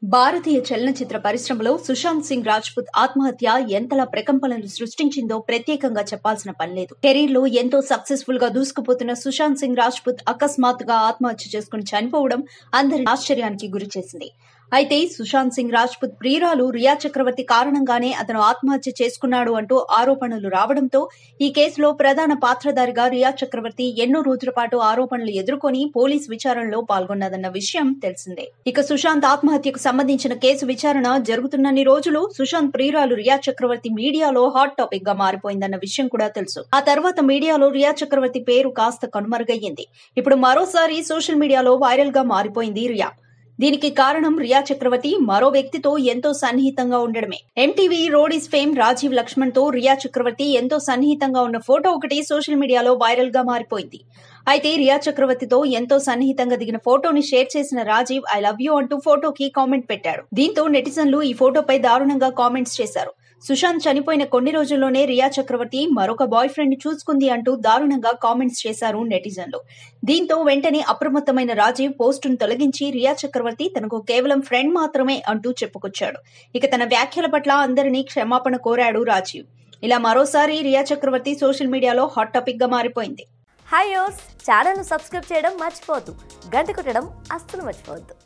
భారతీయ చలనచిత్ర పరిశ్రమలో సుశాంత్ సింగ్ రాజ్పుత్ ఆత్మహత్య ఎంతలా ప్రకంపనలు సృష్టించిందో ప్రత్యేకంగా చెప్పాల్సిన పనిలేదు కెరీర్ లో ఎంతో సక్సెస్ఫుల్ గా దూసుకుపోతున్న సుశాంత్ సింగ్ రాజ్పుత్ అకస్మాత్తుగా ఆత్మహత్య చేసుకుని చనిపోవడం అందరి ఆశ్చర్యానికి గురిచేసింది అయితే సుశాంత్ సింగ్ రాజ్పుత్ ప్రియురాలు రియా చక్రవర్తి కారణంగానే అతను ఆత్మహత్య చేసుకున్నాడు అంటూ ఆరోపణలు రావడంతో ఈ కేసులో ప్రధాన పాత్రధారిగా రియా చక్రవర్తి ఎన్నో రోజుల పాటు ఆరోపణలు ఎదుర్కొని పోలీస్ విచారణలో పాల్గొన్నదన్న విషయం తెలిసిందే ఇక సుశాంత్ ఆత్మహత్యకు సంబంధించిన కేసు విచారణ జరుగుతున్నన్ని రోజులు సుశాంత్ ప్రియురాలు రియా చక్రవర్తి మీడియాలో హాట్ టాపిక్ గా మారిపోయిందన్న విషయం కూడా తెలుసు ఆ తర్వాత మీడియాలో రియా చక్రవర్తి పేరు కాస్త కనుమరుగయ్యింది ఇప్పుడు మరోసారి సోషల్ మీడియాలో వైరల్ గా మారిపోయింది రియా దీనికి కారణం రియా చక్రవర్తి మరో వ్యక్తితో ఎంతో సన్నిహితంగా ఉండడమే MTV Roadies fame Rajeev Lakshman తో రియా చక్రవర్తి ఎంతో సన్నిహితంగా ఉన్న ఫోటో ఒకటి సోషల్ మీడియాలో వైరల్ గా మారిపోయింది అయితే రియా చక్రవర్తితో ఎంతో సన్నిహితంగా దిగిన ఫోటోని షేర్ చేసిన రాజీవ్ ఐ లవ్ యూ అంటూ ఫోటోకి కామెంట్ పెట్టాడు దీంతో నెటిజన్లు ఈ ఫోటోపై దారుణంగా కామెంట్స్ చేశారు సుశాంత్ చనిపోయిన కొన్ని రోజుల్లోనే రియా చక్రవర్తి మరొక బాయ్ ఫ్రెండ్ చూసుకుంది అంటూ దారుణంగా కామెంట్స్ చేశారు నెటిజన్లు దీంతో వెంటనే అప్రమత్తమైన రాజీవ్ పోస్టును తొలగించి రియా చక్రవర్తి తనకు కేవలం ఫ్రెండ్ మాత్రమే అంటూ చెప్పుకొచ్చాడు ఇక తన వ్యాఖ్యల పట్ల అందరినీ క్షమాపణ కోరాడు రాజీవ్ ఇలా మరోసారి రియా చక్రవర్తి సోషల్ మీడియాలో హాట్ టాపిక్ గా మారిపోయింది హాయ్ యోస్ ఛానల్ను సబ్స్క్రైబ్ చేయడం మర్చిపోవద్దు గంట కొట్టడం అస్సలు మర్చిపోవద్దు